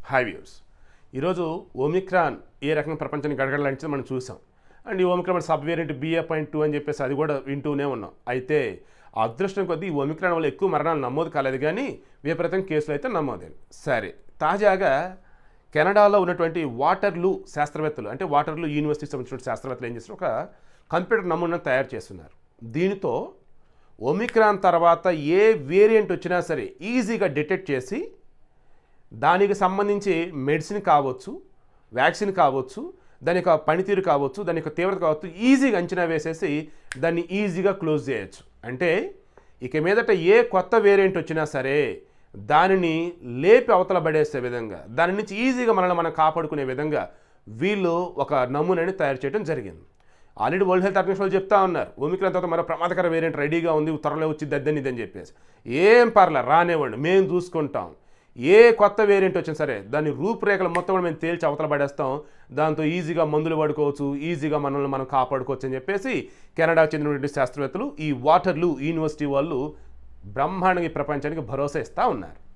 high views ఈరోజు Omicron ఏ రకంగా ప్రపంచాన్ని గడగడలాంటిది మనం చూసాం అండ్ ఈ Omicron sub variant BA point two అని చెప్పేసి అది కూడా వింటూనే ఉన్నాం అయితే అదృష్టం కొద్దీ ఈ ఒమిక్రాన్ వల్ల ఎక్కువ మరణాలు నమోదు కాలేదు కానీ విపరీతం కేసులు అయితే నమోదైంది సరే తాజాగా కెనడాలో ఉన్నటువంటి వాటర్లూ శాస్త్రవేత్తలు అంటే వాటర్లూ యూనివర్సిటీకి సంబంధించిన శాస్త్రవేత్తలు ఏం చేస్తారు ఒక కంప్యూటర్ నమూనాను తయారు చేస్తున్నారు దీనితో ఒమిక్రాన్ తర్వాత ఏ వేరియంట్ వచ్చినా సరే ఈజీగా డిటెక్ట్ చేసి దానికి సంబంధించి మెడిసిన్ కావచ్చు వ్యాక్సిన్ కావచ్చు దాని యొక్క పనితీరు కావచ్చు దాని యొక్క తీవ్రత కావచ్చు ఈజీగా అంచనా వేసేసి దాన్ని ఈజీగా క్లోజ్ చేయొచ్చు అంటే ఇక మీదట ఏ కొత్త వేరియంట్ వచ్చినా సరే దానిని లేపి అవతల పడేసే విధంగా దాని నుంచి ఈజీగా మనల్ని మనం కాపాడుకునే విధంగా వీళ్ళు ఒక నమూనాని తయారు చేయడం జరిగింది ఆల్రెడీ వరల్డ్ హెల్త్ ఆర్గనైజేషన్ వాళ్ళు చెప్తా ఉన్నారు ఒమిక్రాన్ తర్వాత మరో ప్రమాదకర వేరియంట్ రెడీగా ఉంది త్వరలో వచ్చి దద్దని ఇదని చెప్పేసి ఏం పర్లే రానివ్వండి మేము చూసుకుంటాం ఏ కొత్త వేరియంట్ వచ్చినా సరే దాని రూపురేఖలు మొత్తం కూడా మేము తేల్చి అవతల పడేస్తాం దాంతో ఈజీగా మందులు పడుకోవచ్చు ఈజీగా మనల్ని మనం కాపాడుకోవచ్చు అని చెప్పేసి కెనడాకు చెందినటువంటి శాస్త్రవేత్తలు ఈ వాటర్లు యూనివర్సిటీ వాళ్ళు బ్రహ్మాండంగా ఈ ప్రపంచానికి భరోసా ఇస్తూ ఉన్నారు